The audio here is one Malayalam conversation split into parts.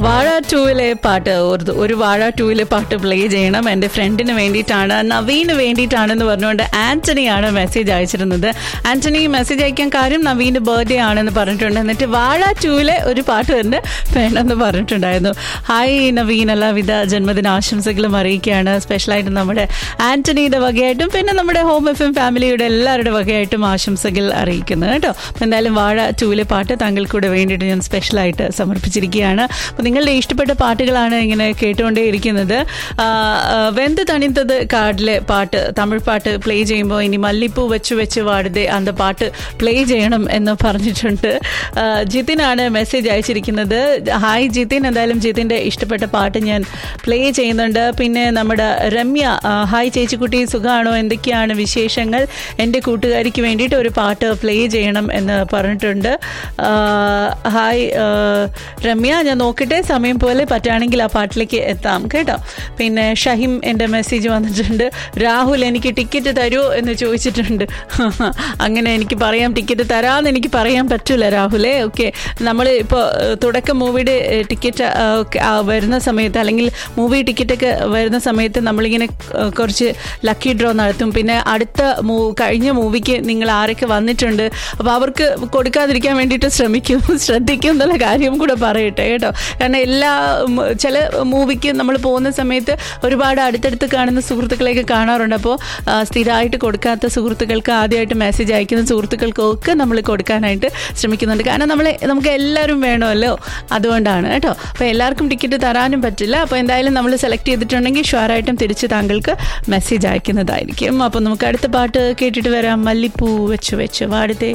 വാഴ ടൂവിലെ പാട്ട് ഒരു ഒരു വാഴ ടൂവിലെ പാട്ട് പ്ലേ ചെയ്യണം എൻ്റെ ഫ്രണ്ടിന് വേണ്ടിയിട്ടാണ് നവീന് വേണ്ടിയിട്ടാണെന്ന് പറഞ്ഞുകൊണ്ട് ആന്റണിയാണ് മെസ്സേജ് അയച്ചിരുന്നത് ആന്റണി മെസ്സേജ് അയക്കാൻ കാര്യം നവീൻ്റെ ബർത്ത്ഡേ ആണെന്ന് പറഞ്ഞിട്ടുണ്ട് എന്നിട്ട് വാഴ ടൂവിലെ ഒരു പാട്ട് തന്നെ വേണമെന്ന് പറഞ്ഞിട്ടുണ്ടായിരുന്നു ഹായ് നവീൻ എല്ലാവിധ ജന്മദിന ആശംസകളും അറിയിക്കുകയാണ് സ്പെഷ്യലായിട്ട് നമ്മുടെ ആന്റണിയുടെ വകയായിട്ടും പിന്നെ നമ്മുടെ ഹോം എഫ് എം ഫാമിലിയുടെ എല്ലാവരുടെ വകയായിട്ടും ആശംസകൾ അറിയിക്കുന്നു കേട്ടോ അപ്പോൾ എന്തായാലും വാഴ ടൂവിലെ പാട്ട് താങ്കൾക്കൂടെ വേണ്ടിയിട്ട് ഞാൻ സ്പെഷ്യലായിട്ട് സമർപ്പിച്ചിരിക്കുകയാണ് അപ്പോൾ നിങ്ങളുടെ ഇഷ്ടപ്പെട്ട പാട്ടുകളാണ് ഇങ്ങനെ കേട്ടുകൊണ്ടേ ഇരിക്കുന്നത് ആ, ആ, വെന്ത് തണിത്തത് കാർഡിലെ പാട്ട് തമിഴ് പാട്ട് പ്ലേ ചെയ്യുമ്പോൾ ഇനി മല്ലിപ്പൂ വെച്ച് വെച്ച് വാടുതേ അന്ത പാട്ട് പ്ലേ ചെയ്യണം എന്ന് പറഞ്ഞിട്ടുണ്ട് ആ, ജിതിനാണ് മെസ്സേജ് അയച്ചിരിക്കുന്നത് ഹായ് ജിതിൻ എന്തായാലും ജിതിൻ്റെ ഇഷ്ടപ്പെട്ട പാട്ട് ഞാൻ പ്ലേ ചെയ്യുന്നുണ്ട് പിന്നെ നമ്മുടെ രമ്യ ആ, ഹായ് ചേച്ചിക്കുട്ടി സുഖമാണോ എന്തൊക്കെയാണ് വിശേഷങ്ങൾ എൻ്റെ കൂട്ടുകാരിക്ക് വേണ്ടിയിട്ട് ഒരു പാട്ട് പ്ലേ ചെയ്യണം എന്ന് പറഞ്ഞിട്ടുണ്ട് ആ, ഹായ് ആ, രമ്യ ഞാൻ നോക്കട്ടെ സമയം പോലെ പറ്റുകയാണെങ്കിൽ ആ പാട്ടിലേക്ക് എത്താം കേട്ടോ പിന്നെ ഷഹിം എൻ്റെ മെസ്സേജ് വന്നിട്ടുണ്ട് രാഹുൽ എനിക്ക് ടിക്കറ്റ് തരുമോ എന്ന് ചോദിച്ചിട്ടുണ്ട് അങ്ങനെ എനിക്ക് പറയാം ടിക്കറ്റ് തരാമെന്ന് എനിക്ക് പറയാൻ പറ്റില്ല രാഹുലേ ഓക്കെ നമ്മൾ ഇപ്പോൾ തുടക്കം മൂവിയുടെ ടിക്കറ്റ് വരുന്ന സമയത്ത് അല്ലെങ്കിൽ മൂവി ടിക്കറ്റൊക്കെ വരുന്ന സമയത്ത് നമ്മളിങ്ങനെ ആ, കുറച്ച് ലക്കി ഡ്രോ നടത്തും പിന്നെ അടുത്ത മൂ കഴിഞ്ഞ മൂവിക്ക് നിങ്ങൾ ആരൊക്കെ വന്നിട്ടുണ്ട് അപ്പോൾ അവർക്ക് കൊടുക്കാതിരിക്കാൻ വേണ്ടിയിട്ട് ശ്രമിക്കും ശ്രദ്ധിക്കും എന്നുള്ള കാര്യം കൂടെ പറയട്ടെ കേട്ടോ കാരണം എല്ലാ ഉം, ചില മൂവിക്ക് നമ്മൾ പോകുന്ന സമയത്ത് ഒരുപാട് അടുത്തടുത്ത് കാണുന്ന സുഹൃത്തുക്കളെയൊക്കെ കാണാറുണ്ട് അപ്പോൾ ആ, സ്ഥിരമായിട്ട് കൊടുക്കാത്ത സുഹൃത്തുക്കൾക്ക് ആദ്യമായിട്ട് മെസ്സേജ് അയക്കുന്ന സുഹൃത്തുക്കൾക്കൊക്കെ നമ്മൾ കൊടുക്കാനായിട്ട് ശ്രമിക്കുന്നുണ്ട് കാരണം നമ്മൾ നമുക്ക് എല്ലാവരും വേണമല്ലോ അതുകൊണ്ടാണ് കേട്ടോ അപ്പോൾ എല്ലാവർക്കും ടിക്കറ്റ് തരാനും പറ്റില്ല അപ്പോൾ എന്തായാലും നമ്മൾ സെലക്ട് ചെയ്തിട്ടുണ്ടെങ്കിൽ ഷുവറായിട്ടും തിരിച്ച് താങ്കൾക്ക് മെസ്സേജ് അയക്കുന്നതായിരിക്കും അപ്പോൾ നമുക്ക് അടുത്ത പാട്ട് കേട്ടിട്ട് വരാം മല്ലിപ്പൂ വെച്ച് വെച്ച് വാടുതേ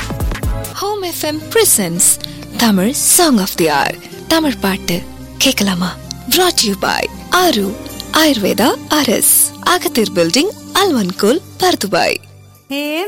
home FM presents Tamil song of the hour Tamil பாட்டு கேட்கலாமா brought you by Aaru Ayurveda அரஸ் அகத்தீர் பில்டிங் அல்வன்கோல் பர்துபாய்